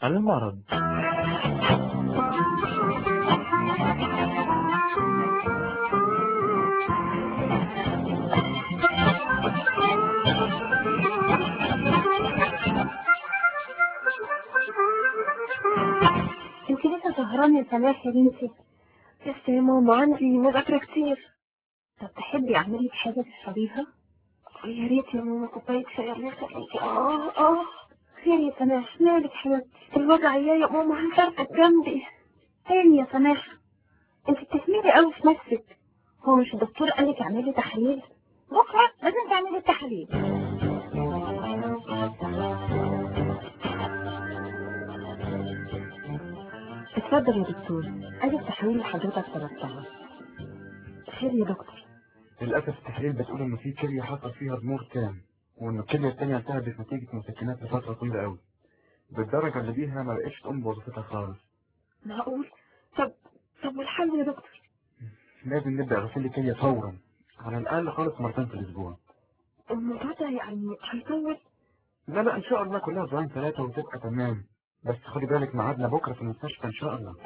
المرض انت لسه سهرانة يا سماح يا بنتي لسه يا ماما عندي مذاكرة كتير طب تحبي اعمل لك حاجة تشربيها يا ريت يا ماما كوباية شاي الله يخليكي اه اه خير يا سماح مالك حبيبتي الوجع يا يا ماما هنفرقك جنبي تاني يا سماح انت بتهملي قوي في نفسك هو مش الدكتور قال لك اعملي تحاليل بكره لازم تعملي التحاليل اتفضل يا دكتور ادي التحاليل اللي حضرتك طلبتها خير يا دكتور للأسف التحاليل بتقول إن في كلية حصل فيها ضمور تام وإن الكلية التانية التهبت نتيجة مسكنات لفترة طويلة قوي بالدرجة اللي بيها ما بقتش تقوم بوظيفتها خالص معقول طب طب والحل يا دكتور لازم نبدأ غسيل الكلية فورا على الأقل خالص مرتين في الأسبوع الموضوع ده يعني هيطول لا لا إن شاء الله كلها أسبوعين ثلاثة وتبقى تمام بس خدي بالك ميعادنا بكرة في المستشفى إن شاء الله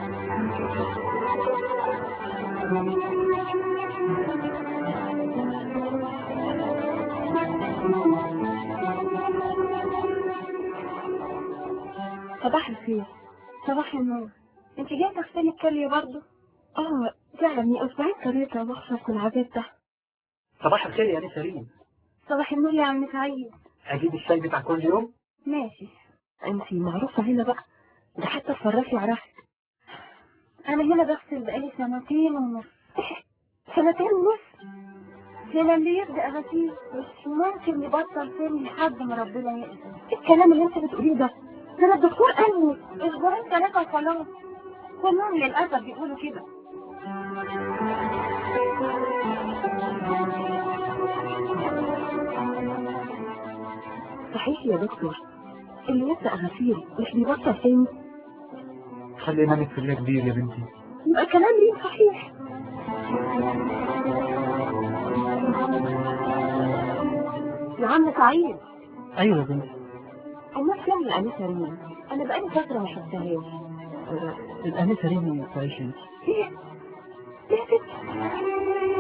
صباح الخير صباح النور انت جايه تغسلي الكلية برضه اه يعني اسبوعين ثلاثة واخلص من العذاب ده صباح الخير يا نسرين صباح النور يا عم سعيد اجيب الشاي بتاع كل يوم ماشي انت معروفة هنا بقى ده حتى تصرفي عرفت انا هنا بغسل بقالي سنتين ونص سنتين ونص هنا اللي يبدأ غسيل مش ممكن يبطل تاني لحد ما ربنا يقدر ايه الكلام اللي انت بتقوليه ده ده انا الدكتور قال لي اسبوعين ثلاثة وخلاص كلهم للأسف بيقولوا كده صحيح يا دكتور اللي يبدأ غسيل مش بيبطل تاني خلي إيمانك في الله كبير يا بنتي يبقى كلام ليه صحيح يا عم سعيد ايوه يا بنتي الناس فين الأنسة ريم أنا بقالي فترة ما شفتهاش الانسه ريم تعيش انت ايه ايه ده؟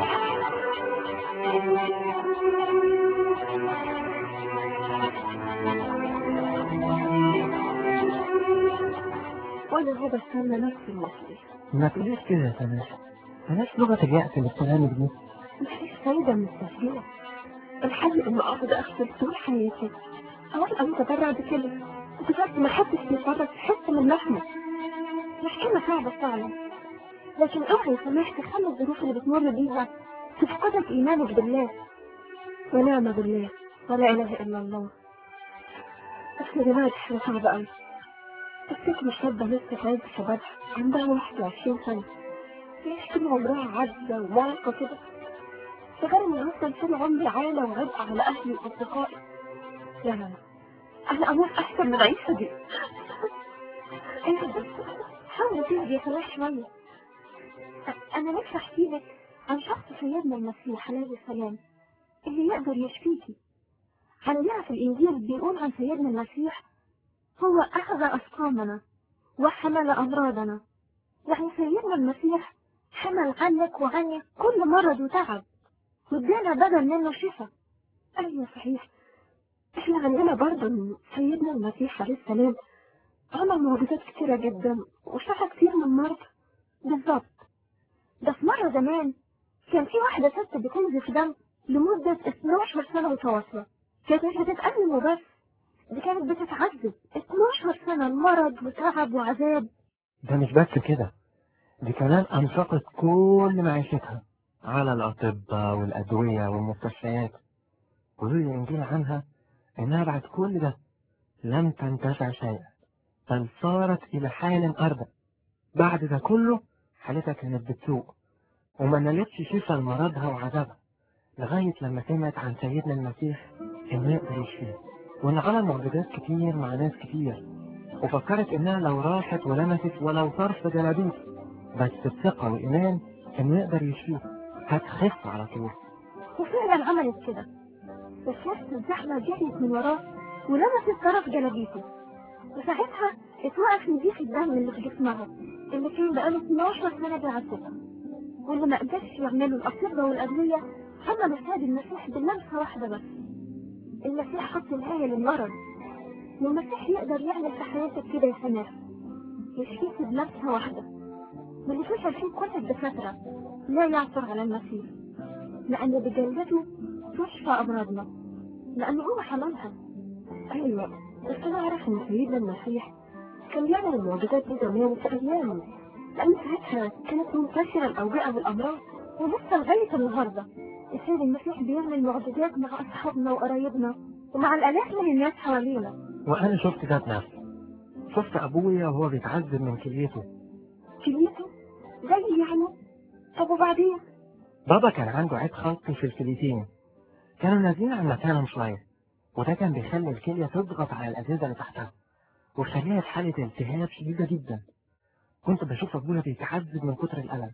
وانا هذا استنى نفسي المصري ما تقوليش كده يا سماح بلاش لغه اليأس اللي بتغامر دي مفيش فايدة من التسجيل الحل ان اقعد اغسل طول حياتي او ابقى متبرع بكده بجد ما حدش بيفرج في حته من لحمه محكمة صعبة فعلا لكن اوعي سماح تخلي الظروف اللي بتمر بيها تفقدك ايمانك بالله ونعم بالله ولا اله الا الله بس يا جماعة دي حاجة صعبة قوي افتكر شابة لسه في عز شبابها عندها 21 سنة تعيش طول عمرها عزة ومعرقة كده ده غير اني هفضل طول عمري عالة وعبء على اهلي واصدقائي لا لا لا انا اموت احسن من العيشة دي ايه بس حاولي تهدي يا سماح شوية أ- انا نفسي احكي لك عن شخص سيدنا المسيح عليه السلام اللي يقدر يشفيكي عندنا في الانجيل بيقول عن سيدنا المسيح هو اخذ اسقامنا وحمل امراضنا يعني سيدنا المسيح حمل عنك وعني كل مرض وتعب وادانا بدل منه شفاء ايوه صحيح احنا عندنا برضه إن سيدنا المسيح عليه السلام عمل معجزات كتيرة جدا وشفى كتير من المرضى بالظبط ده في مرة زمان كان في واحدة ست بتنزف دم لمدة 12 سنة متواصلة كانت مش بتتألم وبس دي كانت بتتعذب 12 سنة مرض وتعب وعذاب ده مش بس كده دي كمان انفقت كل معيشتها على الاطباء والادويه والمستشفيات ويقول الانجيل عنها انها بعد كل ده لم تنتفع شيئا بل صارت الى حال ارضى بعد ده كله حالتها كانت بتسوء وما نالتش شفاء لمرضها وعذابها لغاية لما سمعت عن سيدنا المسيح إنه يقدر يشفيها وإنه عمل معجزات كتير مع ناس كتير وفكرت إنها لو راحت ولمست ولو طرف جلابيب بس بثقة وإيمان إنه يقدر يشفيها هتخف على طول وفعلا عملت كده بس وسط الزحمة جريت من وراه ولمست طرف جلابيته وساعتها اتوقف نزيف الدم اللي في جسمها اللي كان بقاله 12 سنة بيعذبها واللي ما قدرش يعمله الأطباء والأدوية هم مساعد المسيح بلمسة واحدة بس المسيح حط نهاية للمرض والمسيح يقدر يعمل في حياتك كده يا سماح يشفيك بلمسة واحدة واللي فشل فيه كل الدكاترة لا يعثر على المسيح لأن بجلدته تشفى أمراضنا لأنه هو حملها ايوه بس انا اعرف ان سيدنا المسيح كان بيعمل المعجزات دي زمان في ايامه لان ساعتها كانت منتشره الاوبئه والامراض ولسه لغاية النهاردة السيد المسيح بيعمل معجزات مع أصحابنا وقرايبنا ومع الآلاف من الناس حوالينا وأنا شفت ده بنفسي شفت أبويا وهو بيتعذب من كليته كليته زي يعني طب وبعدين بابا كان عنده عيب خلقي في الكليتين كانوا نازلين عن مكانهم شوية وده كان بيخلي الكلية تضغط على الأجهزة اللي تحتها ويخليها في حالة التهاب شديدة جدا كنت بشوف أبويا بيتعذب من كتر الألم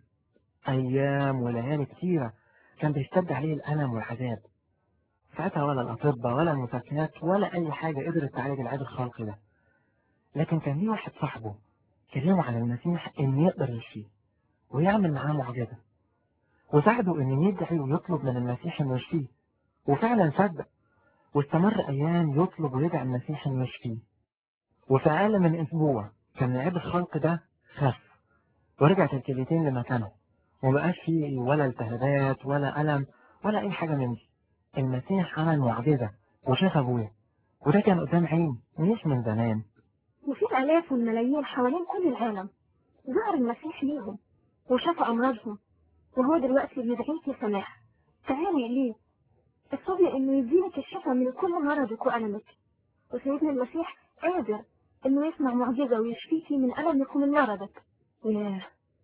أيام وليالي كتيرة كان بيشتد عليه الألم والعذاب ساعتها ولا الأطباء ولا المسكنات ولا أي حاجة قدرت تعالج العيب الخلقي ده لكن كان ليه واحد صاحبه كلمه عن المسيح إن يقدر يشفيه ويعمل معاه معجزة وساعده إن يدعي ويطلب من المسيح إنه يشفيه وفعلا صدق واستمر أيام يطلب ويدعي المسيح إنه يشفيه وفي أقل من أسبوع كان عيب الخلق ده خف ورجعت الكليتين لمكانه ومبقاش فيه ولا التهابات ولا ألم ولا أي حاجة من دي المسيح عمل معجزة وشاف أبويا وده كان قدام عيني مش من زمان وفي الآلاف والملايين حوالين كل العالم ظهر المسيح ليهم وشاف أمراضهم وهو دلوقتي بيدعيك يا سماح تعالي إليه اطلبي إنه يديلك الشفاء من كل مرضك وألمك وسيدنا المسيح قادر إنه يصنع معجزة ويشفيكي من ألمك ومن مرضك ياه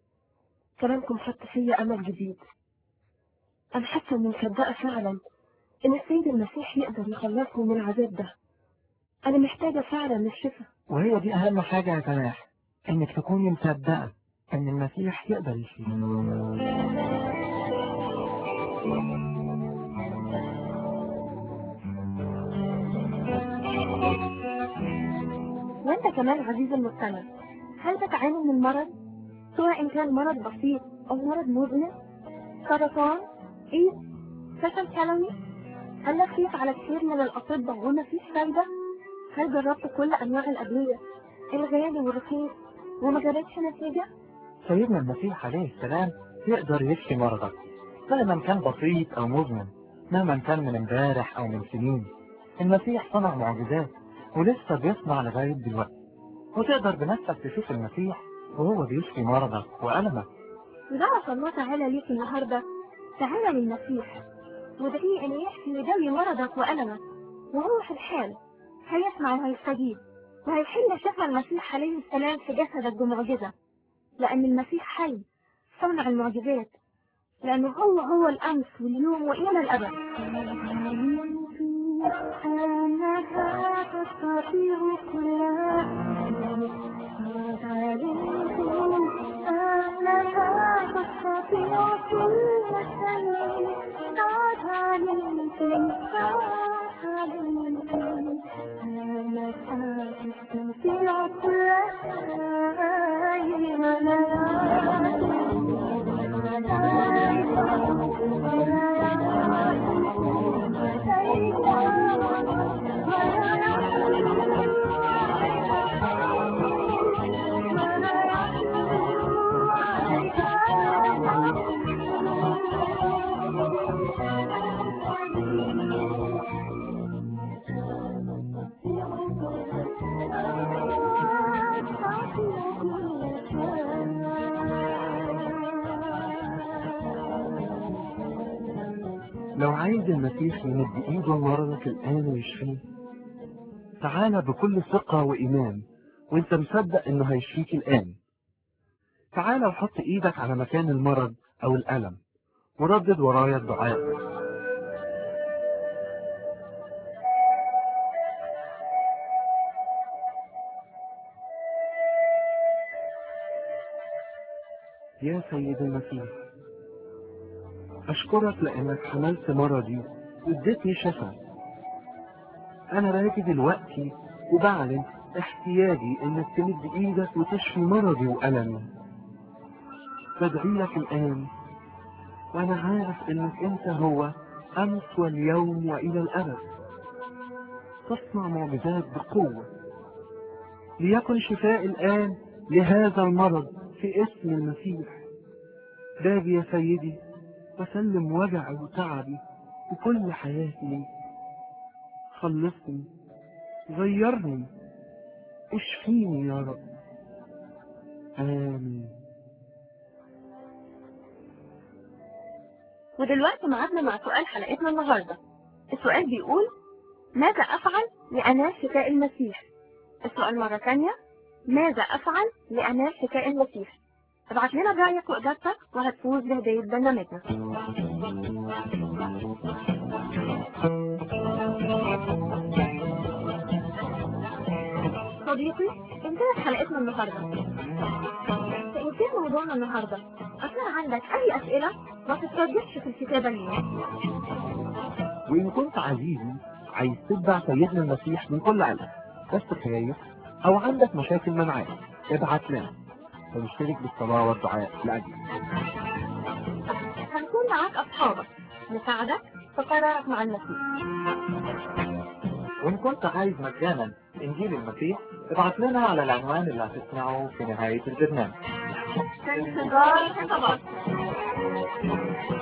كلامكم حط فيا امل جديد انا حاسه اني مصدقه فعلا ان السيد المسيح يقدر يخلصني من العذاب ده انا محتاجه فعلا الشفاء وهي دي أهم حاجة يا سماح إنك تكوني مصدقة إن المسيح يقدر يشفيك وانت كمان عزيزي المستمع هل بتعاني من مرض سواء إن كان مرض بسيط أو مرض مزمن سرطان إيد فشل كلوي هل لفيت على كثير من الأطباء ومفيش فايدة هل جربت كل أنواع الأدوية الغالي والرخيص وما جابتش نتيجة سيدنا المسيح عليه السلام يقدر يشفي مرضك مهما كان بسيط أو مزمن مهما كان من امبارح أو من سنين المسيح صنع معجزات ولسه بيصنع لغاية دلوقتي وتقدر بنفسك تشوف المسيح وهو بيشفي مرضك وألمك ودعوة الله تعالى ليك النهاردة تعالى للمسيح وادعيه أن يحكي ويداوي مرضك وألمك وهو في الحال هيسمع وهيستجيب وهيحل شفا المسيح عليه السلام في جسدك بمعجزة لأن المسيح حي صنع المعجزات لأنه هو هو الأمس واليوم وإلى الأبد أنك تستطيع كل قد علمت أنك تستطيع كل شيء قد علمت قد علمت أنك تستطيع كل شيء ولا لو عايز المسيح يمد ايده لمرضك الآن ويشفيه تعالى بكل ثقة وإيمان وانت مصدق انه هيشفيك الآن تعالى وحط ايدك على مكان المرض او الألم وردد ورايا الدعاء يا سيد المسيح أشكرك لأنك حملت مرضي واديتني شفاء أنا باجي دلوقتي وبعلن احتياجي انك تمد ايدك وتشفي مرضي وألمي بدعي لك الآن وأنا عارف إنك أنت هو أمس واليوم وإلى الأبد تصنع معجزات بقوة ليكن شفاء الآن لهذا المرض في اسم المسيح باجي يا سيدي وسلم وجعي وتعبي وكل حياتي ليك خلصني غيرني اشفيني يا رب آمين ودلوقتي معادنا مع سؤال حلقتنا النهاردة السؤال بيقول ماذا أفعل لأنال شفاء المسيح السؤال مرة ثانية ماذا أفعل لأنال شفاء المسيح ابعت لنا رأيك وإجابتك وهتفوز بهدية برنامجنا صديقي انتهت حلقتنا النهاردة فإنتهى موضوعنا النهاردة أثناء عندك أي أسئلة ما تترددش في الكتابة لنا وإن كنت عزيزي عايز تتبع سيدنا المسيح من كل قلب بس خايف أو عندك مشاكل منعاه ابعت لنا ونشترك بالصلاة والدعاء لأجلك هنكون معاك أصحابك نساعدك في قرارك مع المسيح وإن كنت عايز مجانا إنجيل المسيح ابعت لنا على العنوان اللي هتسمعه في نهاية البرنامج في انتظار خطابات